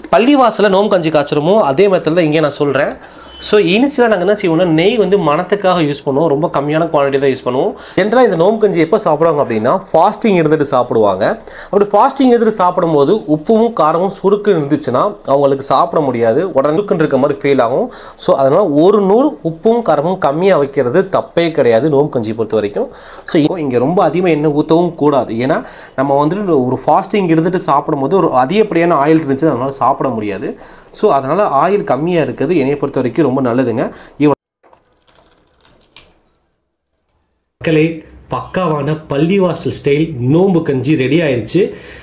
பள்ளிவாசலில் நோம்பு கஞ்சி காய்ச்சறமோ அதே மெத்தடில் தான் இங்கே நான் சொல்கிறேன் ஸோ இனிஷியலாக நாங்கள் என்ன செய்வோம்னா நெய் வந்து மணத்துக்காக யூஸ் பண்ணுவோம் ரொம்ப கம்மியான குவான்டிட்டி தான் யூஸ் பண்ணுவோம் ஜென்ரலாக இந்த நோம்பு கஞ்சி எப்போ சாப்பிடுவாங்க அப்படின்னா ஃபாஸ்டிங் இருந்துட்டு சாப்பிடுவாங்க அப்படி ஃபாஸ்டிங் இருந்துட்டு சாப்பிடும்போது உப்பும் காரமும் சுருக்கு இருந்துச்சுன்னா அவங்களுக்கு சாப்பிட முடியாது உடனுக்குன்னு இருக்க மாதிரி ஃபீல் ஆகும் ஸோ அதனால் ஒரு நூல் உப்பும் காரமும் கம்மியாக வைக்கிறது தப்பே கிடையாது நோம்பு கஞ்சி பொறுத்த வரைக்கும் ஸோ இங்கே ரொம்ப அதிகமாக எண்ணெய் ஊற்றவும் கூடாது ஏன்னா நம்ம வந்துட்டு ஒரு ஃபாஸ்டிங் இருந்துட்டு சாப்பிடும்போது ஒரு அதிகப்படியான ஆயில் இருந்துச்சு அதனால் சாப்பிட முடியாது ஸோ அதனால் ஆயில் கம்மியாக இருக்குது என்னைய பொறுத்த வரைக்கும் ரொம்ப நல்லதுங்க இவ மக்களே பக்காவான பள்ளிவாசல் ஸ்டைல் நோம்பு கஞ்சி ரெடி ஆயிடுச்சு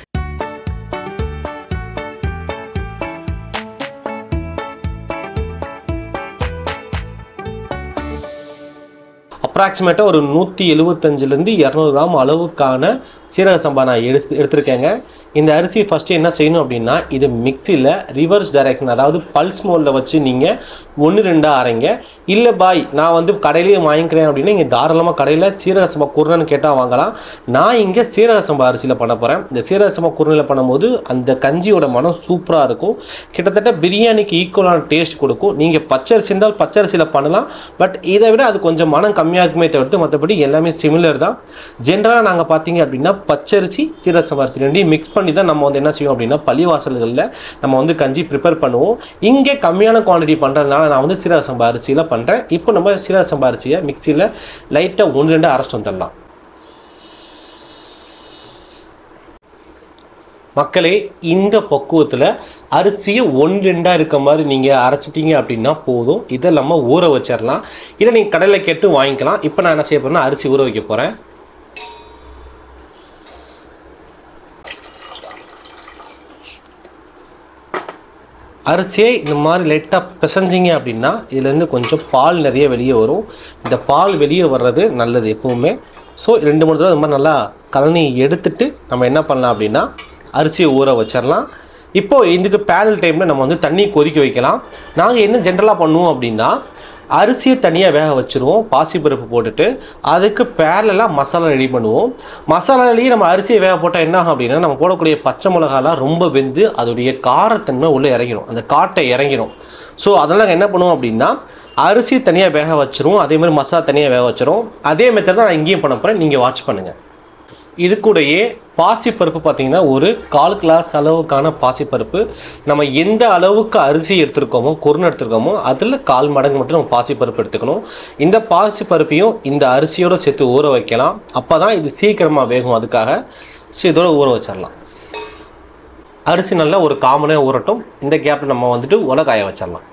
அப்ராக்சிமேட்டாக ஒரு நூற்றி எழுபத்தஞ்சிலேருந்து இரநூறு கிராம் அளவுக்கான சீரக சம்பா நான் எடுத்து எடுத்திருக்கேங்க இந்த அரிசி ஃபஸ்ட்டு என்ன செய்யணும் அப்படின்னா இது மிக்சியில் ரிவர்ஸ் டைரக்ஷன் அதாவது பல்ஸ் மோடில் வச்சு நீங்கள் ஒன்று ரெண்டாக அரைங்க இல்லை பாய் நான் வந்து கடையிலேயே வாங்கிக்கிறேன் அப்படின்னா இங்கே தாராளமாக கடையில் சீரக சம்பா குருணைன்னு கேட்டால் வாங்கலாம் நான் இங்கே சீரக சம்பா அரிசியில் பண்ண போகிறேன் இந்த சீரக சம்பா குருணையில் பண்ணும்போது அந்த கஞ்சியோட மனம் சூப்பராக இருக்கும் கிட்டத்தட்ட பிரியாணிக்கு ஈக்குவலான டேஸ்ட் கொடுக்கும் நீங்கள் பச்சரிசி இருந்தால் பச்சரிசியில் பண்ணலாம் பட் இதை விட அது கொஞ்சம் மனம் கம்மியாக இருக்குமே தவிர்த்து மற்றபடி எல்லாமே சிமிலர் தான் ஜென்ரலாக நாங்கள் பார்த்தீங்க அப்படின்னா பச்சரிசி சீரக சம்பா அரிசி ரெண்டையும் மிக்ஸ் பண்ணி தான் நம்ம வந்து என்ன செய்வோம் அப்படின்னா பள்ளிவாசல்களில் நம்ம வந்து கஞ்சி ப்ரிப்பேர் பண்ணுவோம் இங்கே கம்மியான குவான்டிட்டி பண்ணுறதுனால நான் வந்து சீரக சம்பா அரிசியில் பண்ணுறேன் இப்போ நம்ம சீரக சம்பா அரிசியை மிக்சியில் லைட்டாக ஒன்று ரெண்டு அரைச்சிட்டு வந்துடலாம் மக்களே இந்த பக்குவத்தில் அரிசியை ஒன்று ரெண்டாக இருக்க மாதிரி நீங்கள் அரைச்சிட்டீங்க அப்படின்னா போதும் இதை நம்ம ஊற வச்சிடலாம் இதை நீங்கள் கடையில் கேட்டு வாங்கிக்கலாம் இப்போ நான் என்ன செய்ய போகிறேன்னா அரிசி ஊற வைக்க போகிறேன் அரிசியை இந்த மாதிரி லைட்டாக பிசைஞ்சிங்க அப்படின்னா இதுலேருந்து கொஞ்சம் பால் நிறைய வெளியே வரும் இந்த பால் வெளியே வர்றது நல்லது எப்பவுமே ஸோ ரெண்டு மூணு தடவை இந்த மாதிரி நல்லா கலனி எடுத்துட்டு நம்ம என்ன பண்ணலாம் அப்படின்னா அரிசியை ஊற வச்சிடலாம் இப்போது இதுக்கு பேனல் டைமில் நம்ம வந்து தண்ணி கொதிக்க வைக்கலாம் நாங்கள் என்ன ஜென்ரலாக பண்ணுவோம் அப்படின்னா அரிசியை தனியாக வேக வச்சுருவோம் பாசிப்பருப்பு போட்டுட்டு அதுக்கு பேரலாக மசாலா ரெடி பண்ணுவோம் மசாலாலேயே நம்ம அரிசியை வேக போட்டால் என்ன ஆகும் அப்படின்னா நம்ம போடக்கூடிய பச்சை மிளகாலாம் ரொம்ப வெந்து அதோடைய காரத்தன்மை உள்ளே இறங்கிடும் அந்த காட்டை இறங்கிடும் ஸோ அதெல்லாம் நாங்கள் என்ன பண்ணுவோம் அப்படின்னா அரிசி தனியாக வேக வச்சிருவோம் அதே மாதிரி மசாலா தனியாக வேக வச்சிரும் அதே மெத்தட் தான் நான் இங்கேயும் பண்ண போகிறேன் நீங்கள் வாட்ச் பண்ணுங்கள் இது கூடயே பாசிப்பருப்பு பார்த்தீங்கன்னா ஒரு கால் கிளாஸ் அளவுக்கான பாசிப்பருப்பு நம்ம எந்த அளவுக்கு அரிசி எடுத்திருக்கோமோ குருணை எடுத்திருக்கோமோ அதில் கால் மடங்கு மட்டும் நம்ம பாசிப்பருப்பு எடுத்துக்கணும் இந்த பாசிப்பருப்பையும் இந்த அரிசியோடு சேர்த்து ஊற வைக்கலாம் அப்போ தான் இது சீக்கிரமாக வேகும் அதுக்காக ஸோ இதோட ஊற வச்சிடலாம் அரிசி நல்லா ஒரு காமனே ஊறட்டும் இந்த கேப்பில் நம்ம வந்துட்டு உலை காய வச்சிடலாம்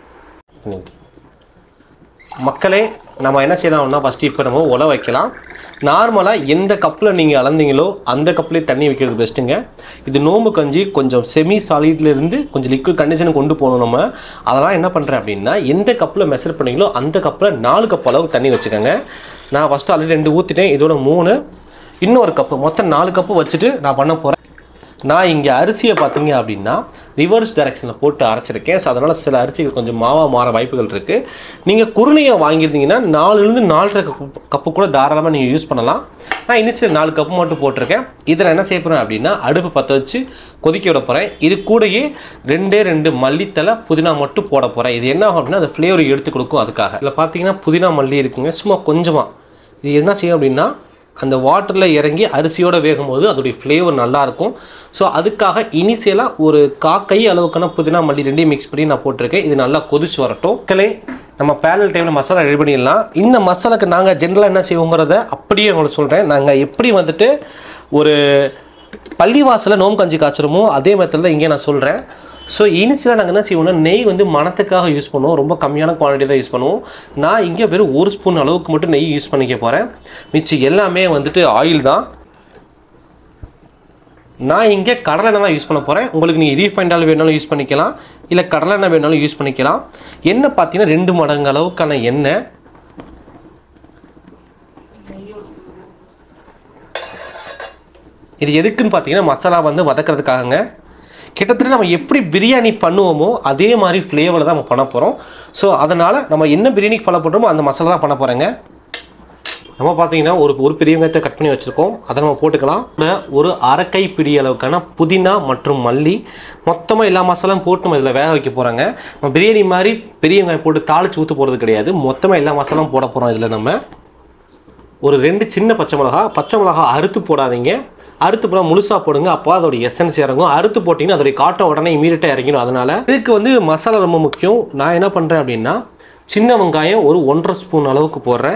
மக்களே நம்ம என்ன செய்யலாம்னா ஃபஸ்ட்டு இப்போ நம்ம உலை வைக்கலாம் நார்மலாக எந்த கப்பில் நீங்கள் அளந்தீங்களோ அந்த கப்லேயே தண்ணி வைக்கிறது பெஸ்ட்டுங்க இது நோம்பு கஞ்சி கொஞ்சம் செமி சாலிட்லேருந்து கொஞ்சம் லிக்விட் கண்டிஷனுக்கு கொண்டு போகணும் நம்ம அதெல்லாம் என்ன பண்ணுறேன் அப்படின்னா எந்த கப்பில் மெஷர் பண்ணீங்களோ அந்த கப்பில் நாலு கப் அளவுக்கு தண்ணி வச்சுக்கோங்க நான் ஃபஸ்ட்டு ஆல்ரெடி ரெண்டு ஊற்றிட்டேன் இதோட மூணு இன்னொரு கப்பு மொத்தம் நாலு கப்பு வச்சுட்டு நான் பண்ண போகிறேன் நான் இங்கே அரிசியை பார்த்தீங்க அப்படின்னா ரிவர்ஸ் டைரக்ஷனில் போட்டு அரைச்சிருக்கேன் ஸோ அதனால் சில அரிசிகள் கொஞ்சம் மாவாக மாற வாய்ப்புகள் இருக்குது நீங்கள் குருணையை வாங்கியிருந்தீங்கன்னா நாலுலேருந்து நாலரை கப்பு கப்பு கூட தாராளமாக நீங்கள் யூஸ் பண்ணலாம் நான் இனிஷியல் நாலு கப்பு மட்டும் போட்டிருக்கேன் இதில் என்ன செய்ய போகிறேன் அப்படின்னா அடுப்பு பற்ற வச்சு கொதிக்க விட போகிறேன் இது கூடயே ரெண்டே ரெண்டு மல்லித்தலை புதினா மட்டும் போட போகிறேன் இது என்ன ஆகும் அப்படின்னா அந்த ஃப்ளேவர் எடுத்து கொடுக்கும் அதுக்காக இதில் பார்த்தீங்கன்னா புதினா மல்லி இருக்குங்க சும்மா கொஞ்சமாக இது என்ன செய்யும் அப்படின்னா அந்த வாட்டரில் இறங்கி அரிசியோட வேகும்போது அதோடைய ஃப்ளேவர் நல்லாயிருக்கும் ஸோ அதுக்காக இனிஷியலாக ஒரு கா கை அளவுக்கான புதினா மல்லி ரெண்டையும் மிக்ஸ் பண்ணி நான் போட்டிருக்கேன் இது நல்லா கொதிச்சு வரட்டும் மக்களே நம்ம பேனல் டைமில் மசாலா ரெடி பண்ணிடலாம் இந்த மசாலாக்கு நாங்கள் ஜென்ரலாக என்ன செய்வோங்கிறத அப்படியே உங்களுக்கு சொல்கிறேன் நாங்கள் எப்படி வந்துட்டு ஒரு பள்ளிவாசலில் நோம்பு கஞ்சி காய்ச்சறமோ அதே மெத்தடில் தான் இங்கே நான் சொல்கிறேன் ஸோ இனிஷியலாக நாங்கள் என்ன செய்வோம்னா நெய் வந்து மணத்துக்காக யூஸ் பண்ணுவோம் ரொம்ப கம்மியான குவான்டிட்டி தான் யூஸ் பண்ணுவோம் நான் இங்கே வெறும் ஒரு ஸ்பூன் அளவுக்கு மட்டும் நெய் யூஸ் பண்ணிக்க போகிறேன் மிச்சம் எல்லாமே வந்துட்டு ஆயில் தான் நான் இங்கே கடலெண்ணெய் தான் யூஸ் பண்ண போகிறேன் உங்களுக்கு நீங்கள் ரீஃபைண்ட் ஆயில் வேணாலும் யூஸ் பண்ணிக்கலாம் இல்லை கடலெண்ணெய் வேணாலும் யூஸ் பண்ணிக்கலாம் எண்ணெய் பார்த்தீங்கன்னா ரெண்டு மடங்கு அளவுக்கான எண்ணெய் இது எதுக்குன்னு பார்த்தீங்கன்னா மசாலா வந்து வதக்கிறதுக்காகங்க கிட்டத்தட்ட நம்ம எப்படி பிரியாணி பண்ணுவோமோ அதே மாதிரி ஃப்ளேவரில் தான் நம்ம பண்ண போகிறோம் ஸோ அதனால் நம்ம என்ன பிரியாணிக்கு ஃபாலோ பண்ணுறோமோ அந்த மசாலா தான் பண்ண போகிறேங்க நம்ம பார்த்தீங்கன்னா ஒரு ஒரு பெரிய வெங்காயத்தை கட் பண்ணி வச்சுருக்கோம் அதை நம்ம போட்டுக்கலாம் கூட ஒரு அரை கைப்பிடி அளவுக்கான புதினா மற்றும் மல்லி மொத்தமாக எல்லா மசாலாவும் போட்டு நம்ம இதில் வேக வைக்க போகிறாங்க நம்ம பிரியாணி மாதிரி பெரிய வெங்காயம் போட்டு தாளிச்சு ஊற்ற போகிறது கிடையாது மொத்தமாக எல்லா மசாலாவும் போட போகிறோம் இதில் நம்ம ஒரு ரெண்டு சின்ன பச்சை மிளகா பச்சை மிளகா அறுத்து போடாதீங்க அறுத்து போட முழுசாக போடுங்க அப்போ அதோட எசன்ஸ் இறங்கும் அறுத்து போட்டிங்கன்னா அதோடைய காட்டம் உடனே இமீடியட்டாக இறங்கிடும் அதனால் இதுக்கு வந்து மசாலா ரொம்ப முக்கியம் நான் என்ன பண்ணுறேன் அப்படின்னா சின்ன வெங்காயம் ஒரு ஒன்றரை ஸ்பூன் அளவுக்கு போடுறேன்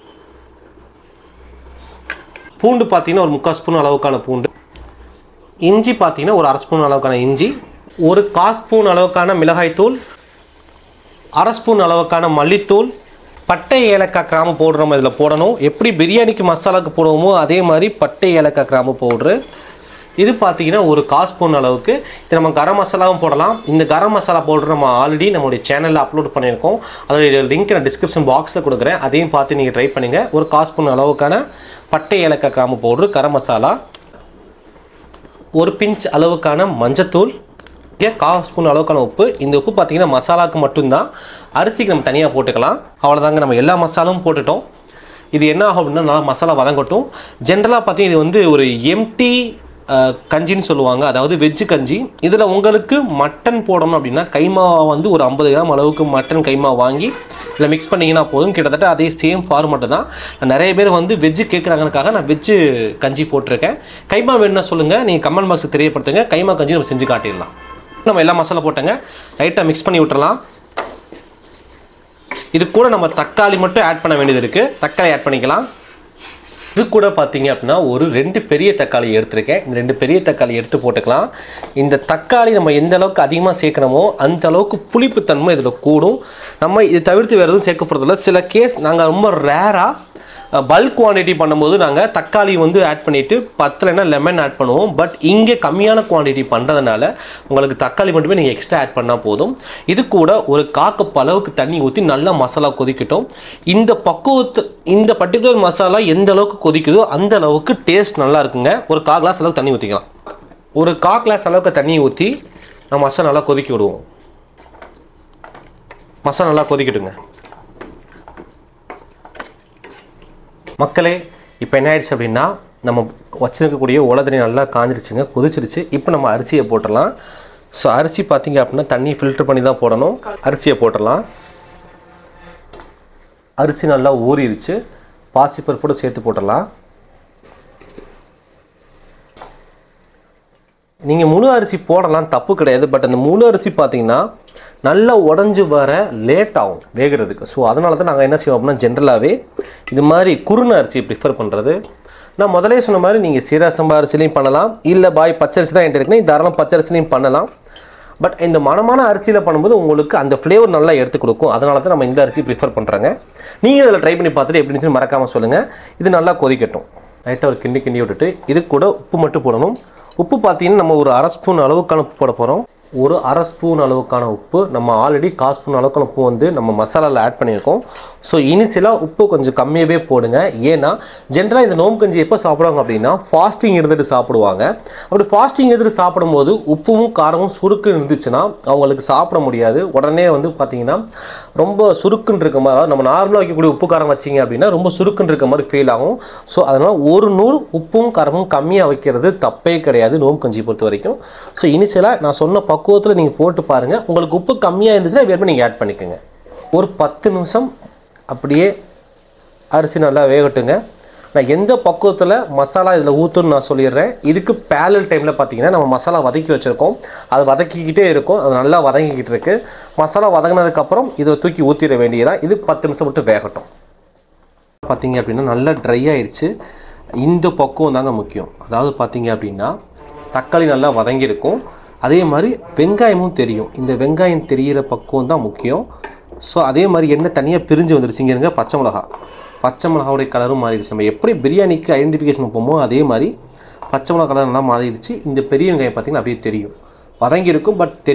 பூண்டு பார்த்தீங்கன்னா ஒரு முக்கால் ஸ்பூன் அளவுக்கான பூண்டு இஞ்சி பார்த்தீங்கன்னா ஒரு அரை ஸ்பூன் அளவுக்கான இஞ்சி ஒரு கால் ஸ்பூன் அளவுக்கான மிளகாய்த்தூள் அரை ஸ்பூன் அளவுக்கான மல்லித்தூள் பட்டை ஏலக்காய் கிராம்பு பவுடர் நம்ம இதில் போடணும் எப்படி பிரியாணிக்கு மசாலாக்கு போடுவோமோ அதே மாதிரி பட்டை ஏலக்காய் கிராம்பு பவுட்ரு இது பார்த்தீங்கன்னா ஒரு கால் ஸ்பூன் அளவுக்கு இது நம்ம கரம் மசாலாவும் போடலாம் இந்த கரம் மசாலா பவுடர் நம்ம ஆல்ரெடி நம்மளுடைய சேனலில் அப்லோட் பண்ணியிருக்கோம் அதோடைய லிங்க் நான் டிஸ்கிரிப்ஷன் பாக்ஸில் கொடுக்குறேன் அதையும் பார்த்து நீங்கள் ட்ரை பண்ணுங்கள் ஒரு கால் ஸ்பூன் அளவுக்கான பட்டை ஏலக்காய் கிராம்பு பவுட்ரு கரம் மசாலா ஒரு பிஞ்ச் அளவுக்கான மஞ்சத்தூள் இங்கே கால் ஸ்பூன் அளவுக்கான உப்பு இந்த உப்பு பார்த்தீங்கன்னா மசாலாவுக்கு மட்டும்தான் அரிசிக்கு நம்ம தனியாக போட்டுக்கலாம் அவ்வளோதாங்க நம்ம எல்லா மசாலாவும் போட்டுட்டோம் இது என்ன ஆகும் அப்படின்னா நல்லா மசாலா வதங்கட்டும் ஜென்ரலாக பார்த்தீங்கன்னா இது வந்து ஒரு எம்டி கஞ்சின்னு சொல்லுவாங்க அதாவது வெஜ்ஜு கஞ்சி இதில் உங்களுக்கு மட்டன் போடணும் அப்படின்னா கைமா வந்து ஒரு ஐம்பது கிராம் அளவுக்கு மட்டன் கைமா வாங்கி இதில் மிக்ஸ் பண்ணிங்கன்னா போதும் கிட்டத்தட்ட அதே சேம் ஃபார்மெட்டு தான் நிறைய பேர் வந்து வெஜ்ஜு கேட்குறாங்கனுக்காக நான் வெஜ்ஜு கஞ்சி போட்டிருக்கேன் கைமா வேணும்னா சொல்லுங்கள் நீங்கள் கமெண்ட் பாக்ஸுக்கு தெரியப்படுத்துங்க கைமா கஞ்சி நம்ம செஞ்சு காட்டிடலாம் நம்ம எல்லா மசாலா போட்டங்க லைட்டாக மிக்ஸ் பண்ணி விட்டுறலாம் இது கூட நம்ம தக்காளி மட்டும் ஆட் பண்ண வேண்டியது இருக்குது தக்காளி ஆட் பண்ணிக்கலாம் இது கூட பார்த்தீங்க அப்படின்னா ஒரு ரெண்டு பெரிய தக்காளி எடுத்திருக்கேன் இந்த ரெண்டு பெரிய தக்காளி எடுத்து போட்டுக்கலாம் இந்த தக்காளி நம்ம எந்த அளவுக்கு அதிகமாக சேர்க்கணுமோ அந்த அளவுக்கு புளிப்புத்தன்மை இதில் கூடும் நம்ம இது தவிர்த்து வேறு எதுவும் சேர்க்க போகிறதில்ல சில கேஸ் நாங்கள் ரொம்ப ரேராக பல்க் குவான்டிட்டி பண்ணும்போது நாங்கள் தக்காளி வந்து ஆட் பண்ணிவிட்டு பத்தலைன்னா லெமன் ஆட் பண்ணுவோம் பட் இங்கே கம்மியான குவான்டிட்டி பண்ணுறதுனால உங்களுக்கு தக்காளி மட்டுமே நீங்கள் எக்ஸ்ட்ரா ஆட் பண்ணால் போதும் இது கூட ஒரு காக்கப் அளவுக்கு தண்ணி ஊற்றி நல்லா மசாலா கொதிக்கட்டும் இந்த பக்குவத்து இந்த பர்டிகுலர் மசாலா எந்த அளவுக்கு கொதிக்குதோ அந்த அளவுக்கு டேஸ்ட் நல்லா இருக்குங்க ஒரு கா கிளாஸ் அளவுக்கு தண்ணி ஊற்றிக்கலாம் ஒரு கா கிளாஸ் அளவுக்கு தண்ணி ஊற்றி நம்ம மசாலா நல்லா கொதிக்க விடுவோம் மசாலா நல்லா கொதிக்கட்டுங்க மக்களே இப்போ என்ன ஆயிடுச்சு அப்படின்னா நம்ம வச்சிருக்கக்கூடிய உலதறி நல்லா காஞ்சிருச்சுங்க கொதிச்சிருச்சு இப்போ நம்ம அரிசியை போட்டுடலாம் ஸோ அரிசி பார்த்தீங்க அப்படின்னா தண்ணி ஃபில்டர் பண்ணி தான் போடணும் அரிசியை போட்டுடலாம் அரிசி நல்லா ஊறிடுச்சு பாசிப்பருப்போட சேர்த்து போட்டுடலாம் நீங்கள் முழு அரிசி போடலாம் தப்பு கிடையாது பட் அந்த முழு அரிசி பார்த்தீங்கன்னா நல்லா உடஞ்சி வர லேட் ஆகும் வேகிறதுக்கு ஸோ அதனால தான் நாங்கள் என்ன செய்வோம் அப்படின்னா ஜென்ரலாகவே இது மாதிரி குறுன அரிசி ப்ரிஃபர் பண்ணுறது நான் முதலே சொன்ன மாதிரி நீங்கள் சீரா சம்பா அரிசிலையும் பண்ணலாம் இல்லை பாய் பச்சரிசி தான் என்கிட்ட இருக்குன்னா தாராளம் பச்சரிசிலையும் பண்ணலாம் பட் இந்த மனமான அரிசியில் பண்ணும்போது உங்களுக்கு அந்த ஃப்ளேவர் நல்லா எடுத்து கொடுக்கும் அதனால தான் நம்ம இந்த அரிசி ப்ரிஃபர் பண்ணுறாங்க நீங்கள் இதில் ட்ரை பண்ணி பார்த்துட்டு எப்படி இருந்துச்சுன்னு மறக்காமல் சொல்லுங்கள் இது நல்லா கொதிக்கட்டும் லைட்டாக ஒரு கிண்டி கிண்டி விட்டுட்டு இது கூட உப்பு மட்டும் போடணும் உப்பு பார்த்தீங்கன்னா நம்ம ஒரு அரை ஸ்பூன் அளவுக்கான உப்பு போட போகிறோம் ஒரு அரை ஸ்பூன் அளவுக்கான உப்பு நம்ம ஆல்ரெடி கால் ஸ்பூன் அளவுக்கான உப்பு வந்து நம்ம மசாலாவில் ஆட் பண்ணியிருக்கோம் ஸோ இனிஷியலாக உப்பு கொஞ்சம் கம்மியாகவே போடுங்க ஏன்னா ஜென்ரலாக இந்த நோம்பு கஞ்சி எப்போ சாப்பிடுவாங்க அப்படின்னா ஃபாஸ்டிங் இருந்துட்டு சாப்பிடுவாங்க அப்படி ஃபாஸ்டிங் இருந்துட்டு சாப்பிடும்போது உப்பும் காரமும் சுருக்கு இருந்துச்சுன்னா அவங்களுக்கு சாப்பிட முடியாது உடனே வந்து பார்த்தீங்கன்னா ரொம்ப சுருக்குன்னு இருக்க மாதிரி அதாவது நம்ம நார்மலாக வைக்கக்கூடிய உப்பு காரம் வச்சிங்க அப்படின்னா ரொம்ப சுருக்குன்னு இருக்க மாதிரி ஃபீல் ஆகும் ஸோ அதனால் ஒரு நூல் உப்பும் காரமும் கம்மியாக வைக்கிறது தப்பே கிடையாது நோம்பு கஞ்சி பொறுத்த வரைக்கும் ஸோ இனிஷியலாக நான் சொன்ன பக்குவத்தில் நீங்கள் போட்டு பாருங்கள் உங்களுக்கு உப்பு கம்மியாக இருந்துச்சுன்னா வேறு நீங்கள் ஆட் பண்ணிக்கோங்க ஒரு பத்து நிமிஷம் அப்படியே அரிசி நல்லா வேகட்டுங்க நான் எந்த பக்குவத்தில் மசாலா இதில் ஊற்றுன்னு நான் சொல்லிடுறேன் இதுக்கு பேரல் டைமில் பார்த்தீங்கன்னா நம்ம மசாலா வதக்கி வச்சுருக்கோம் அது வதக்கிக்கிட்டே இருக்கும் அது நல்லா வதங்கிக்கிட்டு இருக்கு மசாலா வதங்கினதுக்கப்புறம் இதை தூக்கி ஊற்றிட வேண்டியதான் இது பத்து நிமிஷம் மட்டும் வேகட்டும் பார்த்தீங்க அப்படின்னா நல்லா ட்ரை ஆயிடுச்சு இந்த பக்குவம் தாங்க முக்கியம் அதாவது பார்த்தீங்க அப்படின்னா தக்காளி நல்லா வதங்கியிருக்கும் அதே மாதிரி வெங்காயமும் தெரியும் இந்த வெங்காயம் தெரிகிற பக்குவம் தான் முக்கியம் ஸோ அதே மாதிரி எண்ணெய் தனியாக பிரிஞ்சு வந்துருச்சு இங்கே இருங்க பச்சை மிளகா பச்சை மிளகாவுடைய கலரும் மாறிடுச்சு நம்ம எப்படி பிரியாணிக்கு ஐடென்டிஃபிகேஷன் போமோ அதே மாதிரி பச்சை மிளகா கலர் நல்லா மாறிடுச்சு இந்த பெரிய வெங்காயம் பார்த்தீங்கன்னா அப்படியே தெரியும் வதங்கி இருக்கும் பட் தெரியும்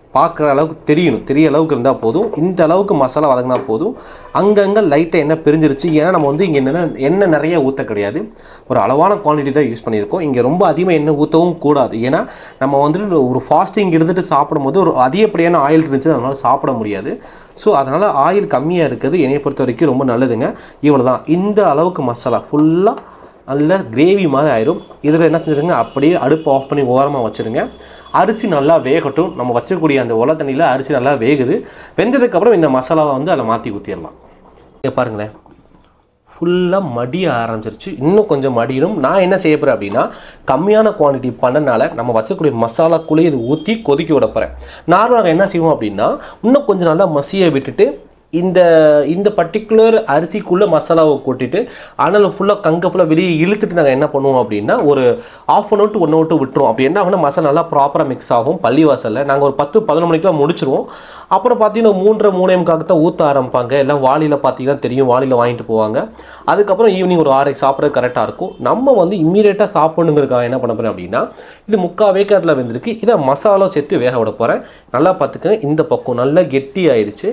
பார்க்குற அளவுக்கு தெரியணும் தெரிய அளவுக்கு இருந்தால் போதும் இந்த அளவுக்கு மசாலா வதங்கினா போதும் அங்கங்கே லைட்டாக எண்ணெய் பிரிஞ்சிருச்சு ஏன்னா நம்ம வந்து இங்கே என்னென்ன எண்ணெய் நிறைய ஊற்ற கிடையாது ஒரு அளவான குவான்டிட்டி தான் யூஸ் பண்ணியிருக்கோம் இங்கே ரொம்ப அதிகமாக எண்ணெய் ஊற்றவும் கூடாது ஏன்னா நம்ம வந்துட்டு ஒரு ஃபாஸ்டிங் இருந்துட்டு சாப்பிடும்போது ஒரு அதிகப்படியான ஆயில் இருந்துச்சு அதனால் சாப்பிட முடியாது ஸோ அதனால் ஆயில் கம்மியாக இருக்குது என்னையை பொறுத்த வரைக்கும் ரொம்ப நல்லதுங்க இவ்வளோ தான் இந்த அளவுக்கு மசாலா ஃபுல்லாக நல்ல கிரேவி மாதிரி ஆயிரும் இதில் என்ன செஞ்சுருங்க அப்படியே அடுப்பு ஆஃப் பண்ணி ஓரமாக வச்சுருங்க அரிசி நல்லா வேகட்டும் நம்ம வச்சிருக்கக்கூடிய அந்த உல தண்ணியில் அரிசி நல்லா வேகுது வெந்ததுக்கப்புறம் இந்த மசாலாவை வந்து அதில் மாற்றி ஊற்றிடலாம் இங்கே பாருங்களேன் ஃபுல்லாக மடிய ஆரம்பிச்சிருச்சு இன்னும் கொஞ்சம் மடியும் நான் என்ன செய்ய போகிறேன் அப்படின்னா கம்மியான குவான்டிட்டி பண்ணனால நம்ம வச்சக்கூடிய மசாலாக்குள்ளே இது ஊற்றி கொதிக்க விட போகிறேன் நார்மலாக என்ன செய்வோம் அப்படின்னா இன்னும் கொஞ்சம் நல்லா மசிய விட்டுட்டு இந்த இந்த பர்டிகுலர் அரிசிக்குள்ளே மசாலாவை கொட்டிட்டு ஆனால் ஃபுல்லாக கங்க ஃபுல்லாக வெளியே இழுத்துட்டு நாங்கள் என்ன பண்ணுவோம் அப்படின்னா ஒரு off and out one out விட்டுருவோம் அப்படி என்ன ஆகும்னா மசாலா நல்லா ப்ராப்பராக மிக்ஸ் ஆகும் பள்ளிவாசலில் நாங்கள் ஒரு பத்து பதினொன்று மணிக்கெலாம் முடிச்சிருவோம் அப்புறம் பார்த்தீங்கன்னா மூன்றரை மூணே முக்காக்கு தான் ஊற்ற ஆரம்பிப்பாங்க எல்லாம் வாளியில் பார்த்தீங்கன்னா தெரியும் வாளியில் வாங்கிட்டு போவாங்க அதுக்கப்புறம் ஈவினிங் ஒரு ஆறரைக்கு சாப்பிட்றது கரெக்டாக இருக்கும் நம்ம வந்து இம்மீடியட்டாக சாப்பிடணுங்கிறதுக்காக என்ன பண்ண போகிறேன் அப்படின்னா இது முக்கால் வேக்காட்டில் வெந்திருக்கு இதை மசாலா சேர்த்து வேக விட போகிறேன் நல்லா பார்த்துக்கங்க இந்த பக்கம் நல்லா கெட்டி ஆயிடுச்சு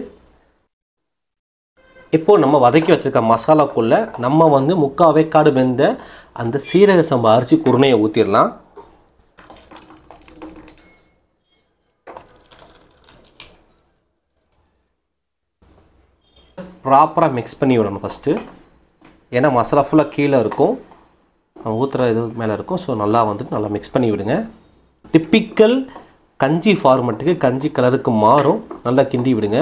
இப்போ நம்ம வதக்கி வச்சிருக்க மசாலாக்குள்ள நம்ம வந்து முக்கால் வேக்காடு வெந்த அந்த சீரக சம்பா அரிசி குருணையை ஊற்றிடலாம் ப்ராப்பராக மிக்ஸ் பண்ணி விடணும் ஃபஸ்ட்டு ஏன்னா மசாலா ஃபுல்லாக கீழே இருக்கும் ஊற்றுற இது மேலே இருக்கும் ஸோ நல்லா வந்துட்டு நல்லா மிக்ஸ் பண்ணி விடுங்க டிப்பிக்கல் கஞ்சி ஃபார்மெட்டுக்கு கஞ்சி கலருக்கு மாறும் நல்லா கிண்டி விடுங்க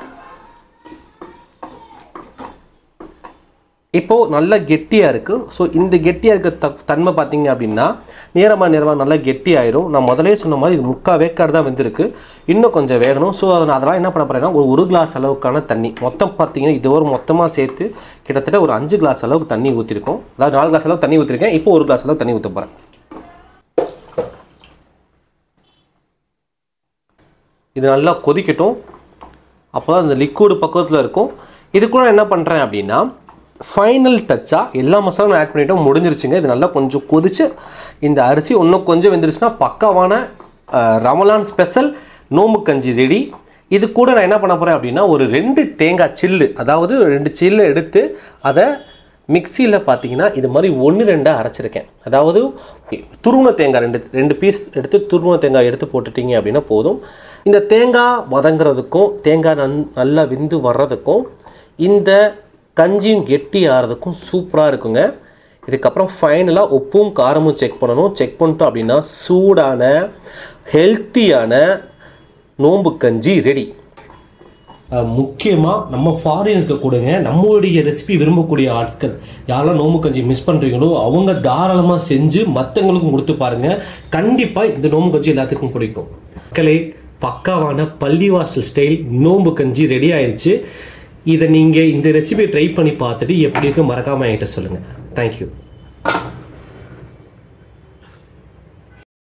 இப்போது நல்லா கெட்டியாக இருக்குது ஸோ இந்த கெட்டியாக இருக்க த தன்மை பார்த்தீங்க அப்படின்னா நேரமாக நேரமாக நல்லா கெட்டி ஆயிரும் நான் முதலே சொன்ன மாதிரி இது முக்கால் வேக்காடு தான் வந்திருக்கு இன்னும் கொஞ்சம் வேகணும் ஸோ அதை நான் அதெல்லாம் என்ன பண்ண போகிறேன்னா ஒரு ஒரு கிளாஸ் அளவுக்கான தண்ணி மொத்தம் பார்த்தீங்கன்னா இது ஒரு மொத்தமாக சேர்த்து கிட்டத்தட்ட ஒரு அஞ்சு கிளாஸ் அளவுக்கு தண்ணி ஊற்றிருக்கோம் அதாவது நாலு கிளாஸ் அளவுக்கு தண்ணி ஊற்றிருக்கேன் இப்போ ஒரு கிளாஸ் அளவுக்கு தண்ணி ஊற்ற போகிறேன் இது நல்லா கொதிக்கட்டும் அப்போ தான் அந்த லிக்விடு பக்கத்தில் இருக்கும் இதுக்குள்ள என்ன பண்ணுறேன் அப்படின்னா ஃபைனல் டச்சாக எல்லா மசாலும் ஆட் பண்ணிட்டோம் முடிஞ்சிருச்சுங்க இது நல்லா கொஞ்சம் கொதிச்சு இந்த அரிசி இன்னும் கொஞ்சம் வெந்துருச்சுன்னா பக்காவான அஹ், ரமலான் ஸ்பெஷல் நோம்பு கஞ்சி ரெடி இது கூட நான் என்ன பண்ண போகிறேன் அப்படின்னா ஒரு ரெண்டு தேங்காய் சில்லு அதாவது ரெண்டு சில்லு எடுத்து அதை மிக்சியில் பார்த்தீங்கன்னா இது மாதிரி ஒன்று ரெண்டாக அரைச்சிருக்கேன் அதாவது துருவன தேங்காய் ரெண்டு ரெண்டு பீஸ் எடுத்து துருவன தேங்காய் எடுத்து போட்டுட்டீங்க அப்படின்னா போதும் இந்த தேங்காய் வதங்குறதுக்கும் தேங்காய் நன் நல்லா வெந்து வர்றதுக்கும் இந்த கஞ்சியும் கெட்டி ஆகிறதுக்கும் சூப்பராக இருக்குங்க இதுக்கப்புறம் ஃபைனலாக உப்பும் காரமும் செக் பண்ணணும் செக் பண்ணிட்டோம் அப்படின்னா சூடான ஹெல்த்தியான நோம்பு கஞ்சி ரெடி முக்கியமாக நம்ம ஃபாரினுக்கு கொடுங்க நம்மளுடைய ரெசிபி விரும்பக்கூடிய ஆட்கள் யாரெல்லாம் நோம்பு கஞ்சி மிஸ் பண்ணுறீங்களோ அவங்க தாராளமாக செஞ்சு மற்றவங்களுக்கும் கொடுத்து பாருங்க கண்டிப்பாக இந்த நோம்பு கஞ்சி எல்லாத்துக்கும் பிடிக்கும் மக்களே பக்காவான பள்ளிவாசல் ஸ்டைல் நோம்பு கஞ்சி ரெடி ஆயிடுச்சு இதை நீங்கள் இந்த ரெசிபியை ட்ரை பண்ணி பார்த்துட்டு எப்படி இருக்கு மறக்காமல் என்கிட்ட சொல்லுங்கள் தேங்க்யூ